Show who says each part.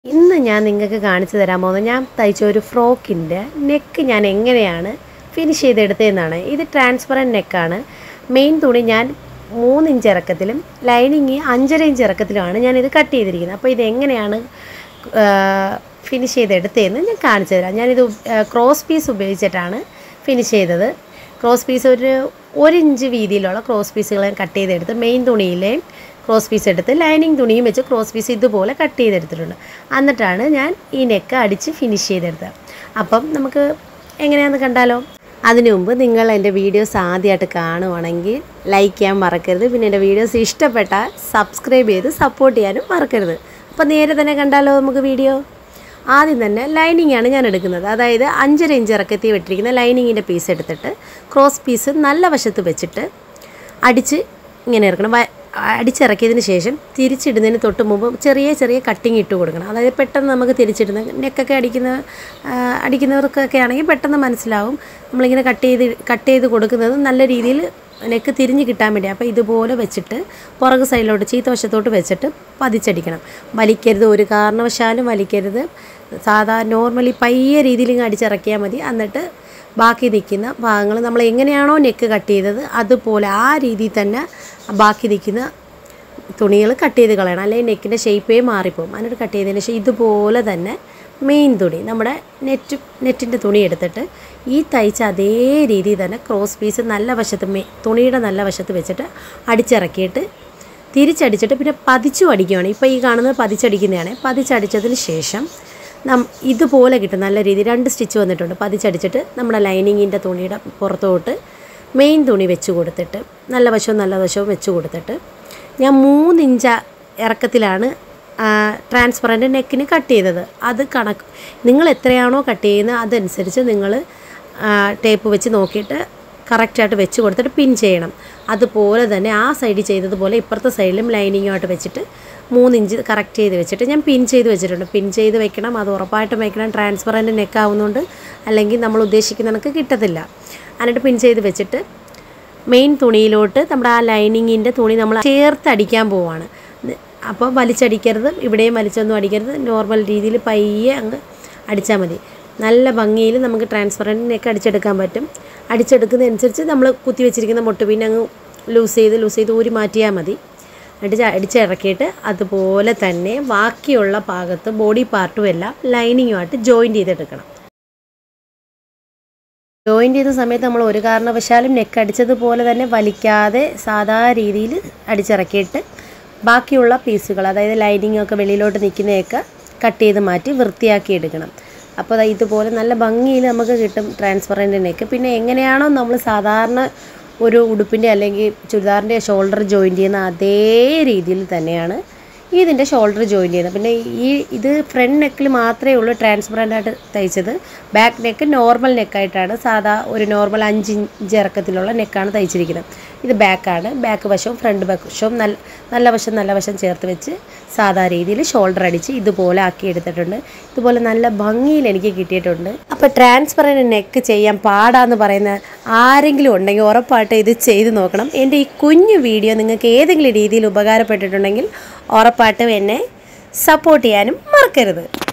Speaker 1: ഇന്ന് ഞാൻ നിങ്ങൾക്ക് കാണിച്ചു തരാൻ പോകുന്നത് ഞാൻ തയ്ച്ച ഒരു ഫ്രോക്കിൻ്റെ നെക്ക് ഞാൻ എങ്ങനെയാണ് ഫിനിഷ് ചെയ്തെടുത്തതെന്നാണ് ഇത് ട്രാൻസ്പറൻറ്റ് നെക്കാണ് മെയിൻ തുണി ഞാൻ മൂന്ന് ഇഞ്ച് ഇറക്കത്തിലും ലൈനിങ് അഞ്ചര ഇഞ്ച് ഇറക്കത്തിലുമാണ് ഞാനിത് കട്ട് ചെയ്തിരിക്കുന്നത് അപ്പോൾ ഇത് എങ്ങനെയാണ് ഫിനിഷ് ചെയ്തെടുത്തതെന്ന് ഞാൻ കാണിച്ചു തരാം ഞാനിത് ക്രോസ് പീസ് ഉപയോഗിച്ചിട്ടാണ് ഫിനിഷ് ചെയ്തത് ക്രോസ് പീസ് ഒരു ഒരു ഇഞ്ച് വീതിയിലുള്ള ക്രോസ് പീസുകൾ ഞാൻ കട്ട് ചെയ്തെടുത്ത് മെയിൻ തുണിയിലെ ക്രോസ് പീസ് എടുത്ത് ലൈനിങ് തുണിയും വെച്ച് ക്രോസ് പീസ് ഇതുപോലെ കട്ട് ചെയ്തെടുത്തിട്ടുണ്ട് എന്നിട്ടാണ് ഞാൻ ഈ നെക്ക് അടിച്ച് ഫിനിഷ് ചെയ്തെടുത്തത് അപ്പം നമുക്ക് എങ്ങനെയാണെന്ന് കണ്ടാലോ അതിനു മുമ്പ് നിങ്ങൾ എൻ്റെ വീഡിയോസ് ആദ്യമായിട്ട് കാണുവാണെങ്കിൽ ലൈക്ക് ചെയ്യാൻ മറക്കരുത് പിന്നെ എൻ്റെ വീഡിയോസ് ഇഷ്ടപ്പെട്ടാൽ സബ്സ്ക്രൈബ് ചെയ്ത് സപ്പോർട്ട് ചെയ്യാനും മറക്കരുത് അപ്പോൾ നേരെ തന്നെ കണ്ടാലോ നമുക്ക് വീഡിയോ ആദ്യം തന്നെ ലൈനിങ് ആണ് ഞാൻ എടുക്കുന്നത് അതായത് അഞ്ചര ഇഞ്ച് ഇറക്കത്തി വെട്ടിരിക്കുന്ന ലൈനിങ്ങിൻ്റെ പീസ് എടുത്തിട്ട് ക്രോസ് പീസ് നല്ല വശത്ത് വെച്ചിട്ട് അടിച്ച് ഇങ്ങനെ ഇറക്കണം വ- അടിച്ചിറക്കിയതിന് ശേഷം തിരിച്ചിടുന്നതിന് തൊട്ട് മുമ്പ് ചെറിയ ചെറിയ കട്ടിങ് ഇട്ട് കൊടുക്കണം അതായത് പെട്ടെന്ന് നമുക്ക് തിരിച്ചിടുന്ന നെക്കൊക്കെ അടിക്കുന്ന ആ, അടിക്കുന്നവർക്കൊക്കെ ആണെങ്കിൽ പെട്ടെന്ന് മനസ്സിലാവും നമ്മളിങ്ങനെ കട്ട് ചെയ്ത് കട്ട് ചെയ്ത് കൊടുക്കുന്നത് നല്ല രീതിയിൽ നെക്ക് തിരിഞ്ഞ് കിട്ടാൻ വേണ്ടി അപ്പോൾ ഇതുപോലെ വെച്ചിട്ട് പുറകു സൈഡിലോട്ട് ചീത്ത വശത്തോട്ട് വെച്ചിട്ട് പതിച്ചടിക്കണം വലിക്കരുത് ഒരു കാരണവശാലും വലിക്കരുത് സാധാ നോർമലി പയ്യ രീതിയിൽ ഇങ്ങ് അടിച്ചിറക്കിയാൽ മതി എന്നിട്ട് ബാക്കി നിൽക്കുന്ന ഭാഗങ്ങൾ നമ്മൾ എങ്ങനെയാണോ നെക്ക് കട്ട് ചെയ്തത് അതുപോലെ ആ രീതിയിൽ തന്നെ ബാക്കി നിൽക്കുന്ന തുണികൾ കട്ട് ചെയ്ത് കളയണം അല്ലെങ്കിൽ നെക്കിൻ്റെ ഷേപ്പേ മാറിപ്പോകും എന്നിട്ട് കട്ട് ചെയ്തതിന് ശേഷം ഇതുപോലെ തന്നെ മെയിൻ തുണി നമ്മുടെ നെറ്റ് നെറ്റിൻ്റെ തുണി എടുത്തിട്ട് ഈ തയ്ച്ച അതേ രീതിയിൽ തന്നെ ക്രോസ് പീസ് നല്ല വശത്ത് മെ തുണിയുടെ നല്ല വശത്ത് വെച്ചിട്ട് അടിച്ചിറക്കിയിട്ട് തിരിച്ചടിച്ചിട്ട് പിന്നെ പതിച്ചു അടിക്കുകയാണ് ഇപ്പോൾ ഈ കാണുന്നത് പതിച്ചടിക്കുന്നതാണ് പതിച്ചടിച്ചതിന് ശേഷം നം ഇതുപോലെ കിട്ടും നല്ല രീതിയിൽ രണ്ട് സ്റ്റിച്ച് വന്നിട്ടുണ്ട് പതിച്ചടിച്ചിട്ട് നമ്മുടെ ലൈനിങ്ങിൻ്റെ തുണിയുടെ പുറത്തോട്ട് മെയിൻ തുണി വെച്ച് കൊടുത്തിട്ട് നല്ല വശവും നല്ല വശവും വെച്ച് കൊടുത്തിട്ട് ഞാൻ മൂന്നിഞ്ച ഇറക്കത്തിലാണ് ട്രാൻസ്പറൻറ്റ് നെക്കിന് കട്ട് ചെയ്തത് അത് കണക്ക് നിങ്ങൾ എത്രയാണോ കട്ട് ചെയ്യുന്നത് അതനുസരിച്ച് നിങ്ങൾ ടേപ്പ് വെച്ച് നോക്കിയിട്ട് കറക്റ്റായിട്ട് വെച്ച് കൊടുത്തിട്ട് പിൻ ചെയ്യണം അതുപോലെ തന്നെ ആ സൈഡിൽ ചെയ്തതുപോലെ ഇപ്പുറത്തെ സൈഡിലും ലൈനിങ്ങുമായിട്ട് വെച്ചിട്ട് മൂന്ന് ഇഞ്ച് കറക്റ്റ് ചെയ്ത് വെച്ചിട്ട് ഞാൻ പിൻ ചെയ്ത് വെച്ചിട്ടുണ്ട് പിൻ ചെയ്ത് വെക്കണം അത് ഉറപ്പായിട്ടും വെക്കണം ട്രാൻസ്പറൻറ്റ് നെക്ക് ആവുന്നതുകൊണ്ട് അല്ലെങ്കിൽ നമ്മൾ ഉദ്ദേശിക്കുന്ന കണക്ക് കിട്ടത്തില്ല എന്നിട്ട് പിൻ ചെയ്ത് വെച്ചിട്ട് മെയിൻ തുണിയിലോട്ട് നമ്മുടെ ആ ലൈനിങ്ങിൻ്റെ തുണി നമ്മൾ ചേർത്ത് അടിക്കാൻ പോവാണ് അപ്പോൾ വലിച്ചടിക്കരുത് ഇവിടെയും വലിച്ചൊന്നും അടിക്കരുത് നോർമൽ രീതിയിൽ പയ്യെ അങ്ങ് അടിച്ചാൽ മതി നല്ല ഭംഗിയിൽ നമുക്ക് ട്രാൻസ്പറൻറ്റ് നെക്ക് അടിച്ചെടുക്കാൻ പറ്റും അടിച്ചെടുക്കുന്നതനുസരിച്ച് നമ്മൾ കുത്തി വെച്ചിരിക്കുന്ന മുട്ട് പിന്നെ അങ്ങ് ലൂസ് ചെയ്ത് ലൂസ് ചെയ്ത് ഊരി മാറ്റിയാൽ മതി അടിച്ച് അടിച്ചിറക്കിയിട്ട് അതുപോലെ തന്നെ ബാക്കിയുള്ള ഭാഗത്ത് ബോഡി പാർട്ടും എല്ലാം ലൈനിങ്ങുമായിട്ട് ജോയിൻറ്റ് ചെയ്തെടുക്കണം ജോയിൻ ചെയ്ത സമയത്ത് നമ്മൾ ഒരു കാരണവശാലും നെക്ക് അടിച്ചതുപോലെ തന്നെ വലിക്കാതെ സാധാ രീതിയിൽ അടിച്ചിറക്കിയിട്ട് ബാക്കിയുള്ള പീസുകൾ അതായത് ലൈനിങ് ഒക്കെ വെളിയിലോട്ട് നിൽക്കുന്നതൊക്കെ കട്ട് ചെയ്ത് മാറ്റി വൃത്തിയാക്കി എടുക്കണം അപ്പോൾ ദാ ഇതുപോലെ നല്ല ഭംഗിയിൽ നമുക്ക് കിട്ടും ട്രാൻസ്പറൻറ്റ് നെക്ക് പിന്നെ എങ്ങനെയാണോ നമ്മൾ സാധാരണ ഒരു ഉടുപ്പിൻ്റെ അല്ലെങ്കിൽ ചുരിദാറിൻ്റെ ഷോൾഡർ ജോയിൻ ചെയ്യുന്ന അതേ രീതിയിൽ തന്നെയാണ് ഇതിൻ്റെ ഷോൾഡർ ജോയിൻ ചെയ്യുന്നത് പിന്നെ ഈ ഇത് ഫ്രണ്ട് നെക്കിൽ മാത്രമേ ഉള്ളൂ ട്രാൻസ്പറൻ്റ് ആയിട്ട് തയ്ച്ചത് ബാക്ക് നെക്ക് നോർമൽ നെക്കായിട്ടാണ് സാധാ ഒരു നോർമൽ അഞ്ച് ഇഞ്ച് ഇറക്കത്തിലുള്ള നെക്കാണ് തയ്ച്ചിരിക്കുന്നത് ഇത് ബാക്കാണ് ബാക്ക് വശവും ഫ്രണ്ട് വശവും നല്ല നല്ല വശം നല്ല വശം ചേർത്ത് വെച്ച് സാധാ രീതിയിൽ ഷോൾഡർ അടിച്ച് ഇതുപോലെ ആക്കി എടുത്തിട്ടുണ്ട് ഇതുപോലെ നല്ല ഭംഗിയിൽ എനിക്ക് കിട്ടിയിട്ടുണ്ട് അപ്പോൾ ട്രാൻസ്പറൻറ്റ് നെക്ക് ചെയ്യാൻ പാടാന്ന് പറയുന്ന ആരെങ്കിലും ഉണ്ടെങ്കിൽ ഉറപ്പായിട്ട് ഇത് ചെയ്ത് നോക്കണം എൻ്റെ ഈ കുഞ്ഞു വീഡിയോ നിങ്ങൾക്ക് ഏതെങ്കിലും രീതിയിൽ ഉപകാരപ്പെട്ടിട്ടുണ്ടെങ്കിൽ ഉറപ്പായിട്ടും എന്നെ സപ്പോർട്ട് ചെയ്യാനും മറക്കരുത്